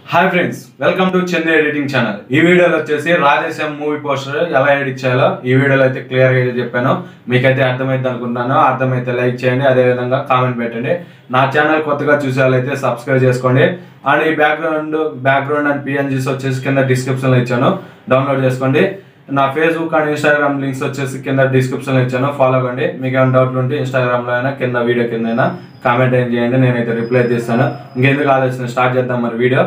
hi friends welcome to Chandra editing channel ఈ వీడియోలో వచ్చేసి రాధేశ్యామ్ మూవీ పోస్టర్ ఎలా ఎడిట్ చేయాలో ఈ వీడియోలో అయితే క్లియర్ గా చెప్పాను మీకైతే అర్థమైంది అనుకుంటున్నాను అర్థమైతే లైక్ చేయండి అదే విధంగా కామెంట్ పెట్టండి నా ఛానల్ కొత్తగా చూసే వాళ్ళైతే సబ్స్క్రైబ్ చేసుకోండి అండ్ ఈ బ్యాక్గ్రౌండ్ బ్యాక్గ్రౌండ్ అండ్ పిఎన్జీస్ వచ్చేసి కింద డిస్క్రిప్షన్ లో ఇచ్చాను డౌన్లోడ్ చేసుకోండి నా ఫేస్బుక్ అండ్ ఇన్స్టాగ్రామ్ లింక్స్ వచ్చేసి కింద డిస్క్రిప్షన్ లో ఇచ్చాను ఫాలో కండి మీకు ఏమైనా డౌట్లు ఉంటే ఇన్స్టాగ్రామ్ లో అయినా కింద వీడియో కింద అయినా కామెంట్ ఏం చేయండి నేనైతే రిప్లై చేస్తాను ఇంకెందుకు ఆలోచన స్టార్ట్ చేద్దాం మరి వీడియో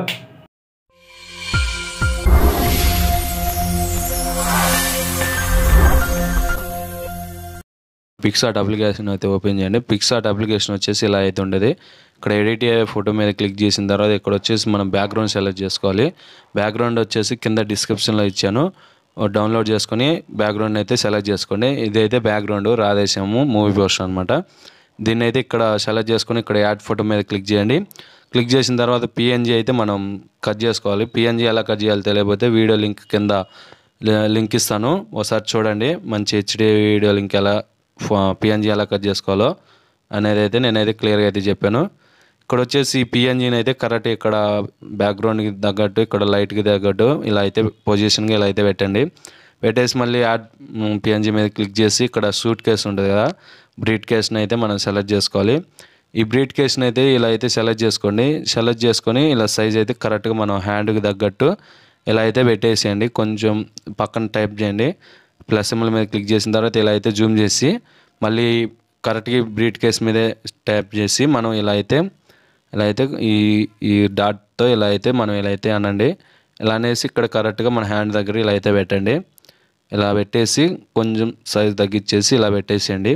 పిక్సార్ట్ అప్లికేషన్ అయితే ఓపెన్ చేయండి పిక్సార్ట్ అప్లికేషన్ వచ్చేసి ఇలా అయితే ఉండేది ఇక్కడ ఎడిట్ అయ్యే ఫోటో మీద క్లిక్ చేసిన తర్వాత ఇక్కడ వచ్చేసి మనం బ్యాక్గ్రౌండ్ సెలెక్ట్ చేసుకోవాలి బ్యాక్గ్రౌండ్ వచ్చేసి కింద డిస్క్రిప్షన్లో ఇచ్చాను డౌన్లోడ్ చేసుకొని బ్యాక్గ్రౌండ్ అయితే సెలెక్ట్ చేసుకోండి ఇదైతే బ్యాక్గ్రౌండ్ రాధేశాము మూవీ పోస్టర్ అనమాట దీన్ని అయితే ఇక్కడ సెలెక్ట్ చేసుకొని ఇక్కడ యాడ్ ఫోటో మీద క్లిక్ చేయండి క్లిక్ చేసిన తర్వాత పిఎన్జీ అయితే మనం కట్ చేసుకోవాలి పిఎన్జీ ఎలా కట్ చేయాలో తెలియకపోతే వీడియో లింక్ కింద లింక్ ఇస్తాను ఒకసారి చూడండి మంచి హెచ్డి వీడియో లింక్ ఎలా పిఎన్జీ ఎలా కట్ చేసుకోవాలో అనేది అయితే నేనైతే క్లియర్గా అయితే చెప్పాను ఇక్కడ వచ్చేసి పిఎన్జీని అయితే కరెక్ట్ ఇక్కడ బ్యాక్గ్రౌండ్కి తగ్గట్టు ఇక్కడ లైట్కి తగ్గట్టు ఇలా అయితే పొజిషన్గా ఇలా అయితే పెట్టండి పెట్టేసి మళ్ళీ యాడ్ పిఎన్జీ మీద క్లిక్ చేసి ఇక్కడ సూట్ కేస్ ఉంటుంది కదా బ్రీట్ కేస్ని అయితే మనం సెలెక్ట్ చేసుకోవాలి ఈ బ్రీట్ కేస్ని అయితే ఇలా అయితే సెలెక్ట్ చేసుకోండి సెలెక్ట్ చేసుకొని ఇలా సైజ్ అయితే కరెక్ట్గా మనం హ్యాండ్కి తగ్గట్టు ఇలా అయితే పెట్టేసేయండి కొంచెం పక్కన టైప్ చేయండి ప్లస్ సింబల్ మీద క్లిక్ చేసిన తర్వాత ఇలా అయితే జూమ్ చేసి మళ్ళీ కరెక్ట్గా బ్రీట్ కేస్ మీదే ట్యాప్ చేసి మనం ఇలా అయితే ఇలా అయితే ఈ ఈ డాట్తో ఇలా అయితే మనం ఇలా అయితే అనండి ఇలా అనేసి ఇక్కడ కరెక్ట్గా మన హ్యాండ్ దగ్గర ఇలా అయితే పెట్టండి ఇలా పెట్టేసి కొంచెం సైజ్ తగ్గించేసి ఇలా పెట్టేసేయండి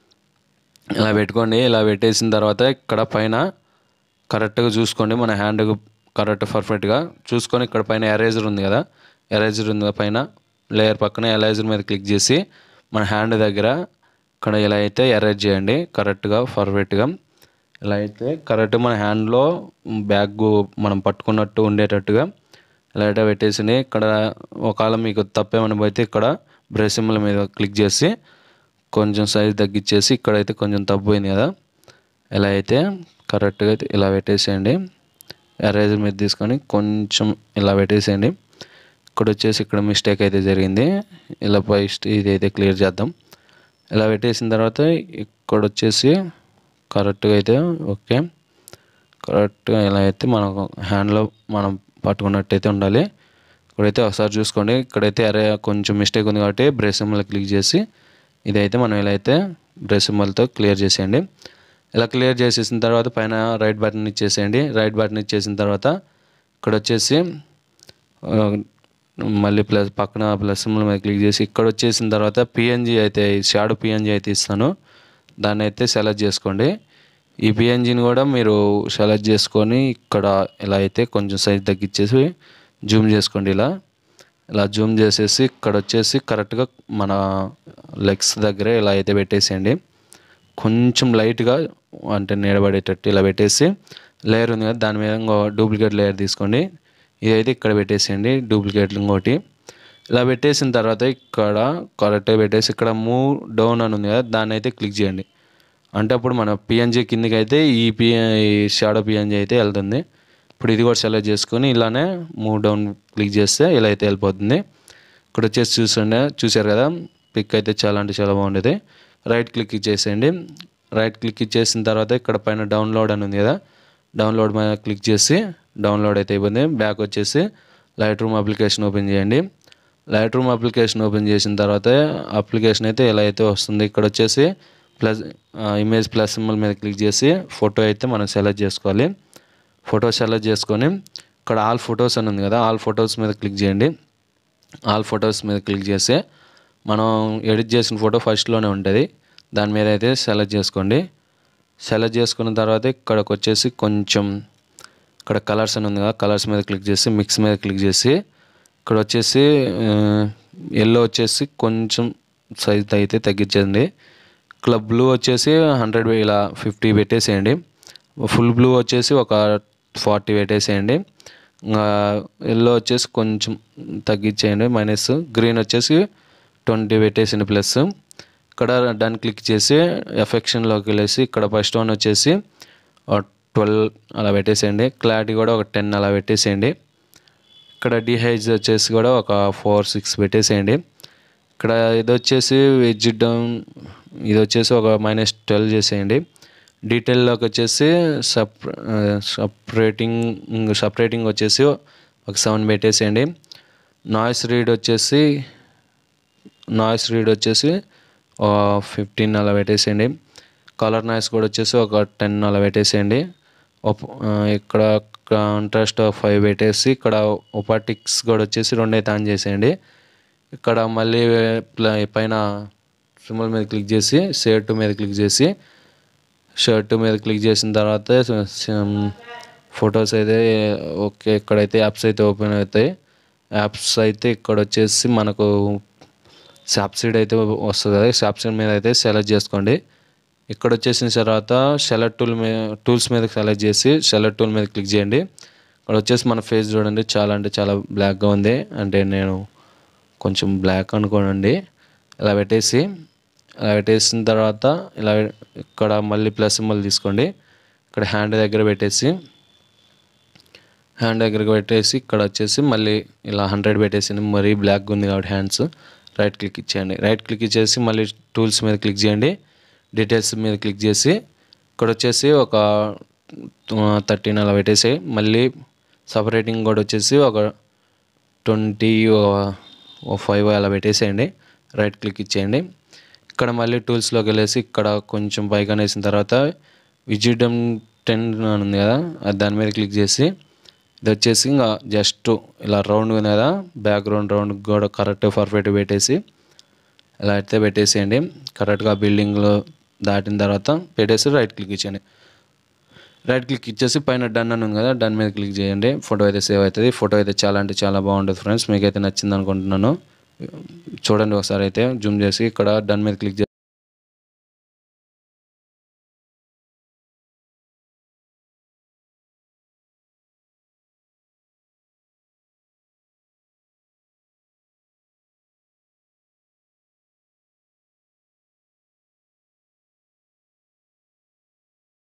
ఇలా పెట్టుకోండి ఇలా పెట్టేసిన తర్వాత ఇక్కడ పైన కరెక్ట్గా చూసుకోండి మన హ్యాండ్ కరెక్ట్ పర్ఫెక్ట్గా చూసుకొని ఇక్కడ పైన ఎరేజర్ ఉంది కదా ఎరేజర్ ఉంది కదా పైన లేయర్ పక్కన ఎరేజర్ మీద క్లిక్ చేసి మన హ్యాండ్ దగ్గర ఇక్కడ ఇలా అయితే ఎరేజ్ చేయండి కరెక్ట్గా పర్ఫెక్ట్గా ఇలా అయితే కరెక్ట్ మన హ్యాండ్లో బ్యాగ్ మనం పట్టుకున్నట్టు ఉండేటట్టుగా ఇలా అయితే పెట్టేసి ఇక్కడ ఒకవేళ మీకు తప్పేమని పోతే ఇక్కడ బ్రష్ సింబల్ మీద క్లిక్ చేసి కొంచెం సైజ్ తగ్గించేసి ఇక్కడైతే కొంచెం తప్పిపోయింది కదా ఇలా అయితే కరెక్ట్గా అయితే ఇలా పెట్టేసేయండి ఎరేజర్ మీద తీసుకొని కొంచెం ఇలా పెట్టేసేయండి ఇక్కడ వచ్చేసి ఇక్కడ మిస్టేక్ అయితే జరిగింది ఇలా ఫస్ట్ ఇది అయితే క్లియర్ చేద్దాం ఇలా పెట్టేసిన తర్వాత ఇక్కడ వచ్చేసి కరెక్ట్గా అయితే ఓకే కరెక్ట్గా ఇలా అయితే మనం హ్యాండ్లో మనం పట్టుకున్నట్టయితే ఉండాలి ఇక్కడైతే ఒకసారి చూసుకోండి ఇక్కడైతే అరే కొంచెం మిస్టేక్ ఉంది కాబట్టి బ్రష్ సింబల్ క్లిక్ చేసి ఇదైతే మనం ఇలా అయితే బ్రష్ సింబల్తో క్లియర్ చేసేయండి ఇలా క్లియర్ చేసేసిన తర్వాత పైన రైట్ బటన్ ఇచ్చేసేయండి రైట్ బటన్ ఇచ్చేసిన తర్వాత ఇక్కడ వచ్చేసి ఆ, మళ్ళీ ప్లస్ పక్కన ప్లస్ సింబల్ మీద క్లిక్ చేసి ఇక్కడ వచ్చేసిన తర్వాత పిఎన్జీ అయితే షాడో పిఎన్జీ అయితే ఇస్తాను దాన్ని అయితే సెలెక్ట్ చేసుకోండి ఈ పిఎన్జీని కూడా మీరు సెలెక్ట్ చేసుకొని ఇక్కడ ఇలా అయితే కొంచెం సైజ్ తగ్గించేసి జూమ్ చేసుకోండి ఇలా ఇలా జూమ్ చేసేసి ఇక్కడ వచ్చేసి కరెక్ట్గా మన లెగ్స్ దగ్గర ఇలా అయితే పెట్టేసేయండి కొంచెం లైట్గా అంటే నీడబడేటట్టు ఇలా పెట్టేసి లేయర్ ఉంది కదా దాని మీద ఇంకో డూప్లికేట్ లేయర్ తీసుకోండి ఇదైతే ఇక్కడ పెట్టేసేయండి డూప్లికేట్ ఇంకోటి ఇలా పెట్టేసిన తర్వాత ఇక్కడ కరెక్ట్గా పెట్టేసి ఇక్కడ మూవ్ డౌన్ అని ఉంది కదా దాన్ని అయితే క్లిక్ చేయండి అంటే అప్పుడు మన పిఎన్జీ కిందకి అయితే ఈ పి ఈ షాడో పిఎన్జీ అయితే వెళ్తుంది ఇప్పుడు ఇది కూడా సెలెక్ట్ చేసుకొని ఇలానే మూవ్ డౌన్ క్లిక్ చేస్తే ఇలా అయితే వెళ్ళిపోతుంది ఇక్కడ వచ్చేసి చూసండి చూసారు కదా పిక్ అయితే చాలా అంటే చాలా బాగుండేది రైట్ క్లిక్ ఇచ్చేసేయండి రైట్ క్లిక్ ఇచ్చేసిన తర్వాత ఇక్కడ పైన డౌన్లోడ్ అని ఉంది కదా డౌన్లోడ్ మీద క్లిక్ చేసి డౌన్లోడ్ అయితే అయిపోయింది బ్యాక్ వచ్చేసి లైట్ రూమ్ అప్లికేషన్ ఓపెన్ చేయండి లైట్ రూమ్ అప్లికేషన్ ఓపెన్ చేసిన తర్వాత అప్లికేషన్ అయితే ఇలా అయితే వస్తుంది ఇక్కడ వచ్చేసి ప్లస్ ఇమేజ్ ప్లస్ సింబల్ మీద క్లిక్ చేసి ఫోటో అయితే మనం సెలెక్ట్ చేసుకోవాలి ఫోటో సెలెక్ట్ చేసుకొని ఇక్కడ ఆల్ ఫొటోస్ అని ఉంది కదా ఆల్ ఫొటోస్ మీద క్లిక్ చేయండి ఆల్ ఫొటోస్ మీద క్లిక్ చేస్తే మనం ఎడిట్ చేసిన ఫోటో ఫస్ట్లోనే ఉంటుంది దాని మీద అయితే సెలెక్ట్ చేసుకోండి సెలెక్ట్ చేసుకున్న తర్వాత ఇక్కడికి వచ్చేసి కొంచెం ఇక్కడ కలర్స్ అని ఉంది కదా కలర్స్ మీద క్లిక్ చేసి మిక్స్ మీద క్లిక్ చేసి ఇక్కడ వచ్చేసి ఎల్లో వచ్చేసి కొంచెం సైజ్ అయితే తగ్గించండి ఇక్కడ బ్లూ వచ్చేసి హండ్రెడ్ ఇలా ఫిఫ్టీ పెట్టేసేయండి ఫుల్ బ్లూ వచ్చేసి ఒక ఫార్టీ పెట్టేసేయండి ఎల్లో వచ్చేసి కొంచెం తగ్గించేయండి మైనస్ గ్రీన్ వచ్చేసి ట్వంటీ పెట్టేసింది ప్లస్ ఇక్కడ డన్ క్లిక్ చేసి ఎఫెక్షన్లోకి వెళ్ళేసి ఇక్కడ ఫస్ట్ వన్ వచ్చేసి ట్వెల్వ్ అలా పెట్టేసేయండి క్లారిటీ కూడా ఒక టెన్ అలా పెట్టేసేయండి ఇక్కడ డిహైజ్ వచ్చేసి కూడా ఒక ఫోర్ సిక్స్ పెట్టేసేయండి ఇక్కడ ఇది వచ్చేసి వెజ్ డౌన్ ఇది వచ్చేసి ఒక మైనస్ ట్వెల్వ్ చేసేయండి డీటెయిల్లోకి వచ్చేసి సప్ సపరేటింగ్ సపరేటింగ్ వచ్చేసి ఒక సెవెన్ పెట్టేసేయండి నాయిస్ రీడ్ వచ్చేసి నాయిస్ రీడ్ వచ్చేసి ఫిఫ్టీన్ అలా పెట్టేసేయండి కలర్ నాయిస్ కూడా వచ్చేసి ఒక టెన్ అలా పెట్టేసేయండి ఒప్- ఆ, ఇక్కడ కాంట్రాస్ట్ ఫైవ్ పెట్టేసి ఇక్కడ ఒపాటిక్స్ కూడా వచ్చేసి రెండైతే ఆన్ చేసేయండి ఇక్కడ మళ్ళీ ప్ల- పైన సింబల్ మీద క్లిక్ చేసి షర్ట్ మీద క్లిక్ చేసి షర్ట్ మీద క్లిక్ చేసిన తర్వాత ఫొటోస్ అయితే ఓకే ఇక్కడైతే యాప్స్ అయితే ఓపెన్ అవుతాయి యాప్స్ అయితే ఇక్కడ వచ్చేసి మనకు సబ్సిడీ అయితే వస్తుంది కదా సబ్సిడీ మీద అయితే సెలెక్ట్ చేసుకోండి ఇక్కడ వచ్చేసిన తర్వాత సెలెక్ట్ టూల్ మీద టూల్స్ మీద సెలెక్ట్ చేసి సెలెక్ట్ టూల్ మీద క్లిక్ చేయండి ఇక్కడ వచ్చేసి మన ఫేస్ చూడండి చాలా అంటే చాలా బ్లాక్గా ఉంది అంటే నేను కొంచెం బ్లాక్ అనుకోనండి ఇలా పెట్టేసి ఇలా పెట్టేసిన తర్వాత ఇలా ఇక్కడ మళ్ళీ ప్లస్ సింబల్ తీసుకోండి ఇక్కడ హ్యాండ్ దగ్గర పెట్టేసి హ్యాండ్ దగ్గరకు పెట్టేసి ఇక్కడ వచ్చేసి మళ్ళీ ఇలా హండ్రెడ్ పెట్టేసి మరీ బ్లాక్గా ఉంది కాబట్టి హ్యాండ్స్ రైట్ క్లిక్ ఇచ్చేయండి రైట్ క్లిక్ ఇచ్చేసి మళ్ళీ టూల్స్ మీద క్లిక్ చేయండి డీటెయిల్స్ మీద క్లిక్ చేసి ఇక్కడ వచ్చేసి ఒక థర్టీన్ అలా పెట్టేసి మళ్ళీ సపరేటింగ్ కూడా వచ్చేసి ఒక ట్వంటీ ఫైవ్ అలా పెట్టేసేయండి రైట్ క్లిక్ ఇచ్చేయండి ఇక్కడ మళ్ళీ టూల్స్లోకి వెళ్ళేసి ఇక్కడ కొంచెం పైకి అనేసిన తర్వాత విజిడమ్ టెన్ అని ఉంది కదా అది దాని మీద క్లిక్ చేసి ఇది వచ్చేసి ఇంకా జస్ట్ ఇలా రౌండ్ ఉంది కదా బ్యాక్గ్రౌండ్ రౌండ్ కూడా కరెక్ట్ పర్ఫెక్ట్ పెట్టేసి ఇలా అయితే పెట్టేసేయండి కరెక్ట్గా బిల్డింగ్లో దాటిన తర్వాత పెట్టేసి రైట్ క్లిక్ ఇచ్చేయండి రైట్ క్లిక్ ఇచ్చేసి పైన డన్ అని ఉంది కదా డన్ మీద క్లిక్ చేయండి ఫోటో అయితే సేవ్ అవుతుంది ఫోటో అయితే చాలా అంటే చాలా బాగుంటుంది ఫ్రెండ్స్ మీకైతే నచ్చింది అనుకుంటున్నాను చూడండి ఒకసారి అయితే జూమ్ చేసి ఇక్కడ డన్ మీద క్లిక్ చేసి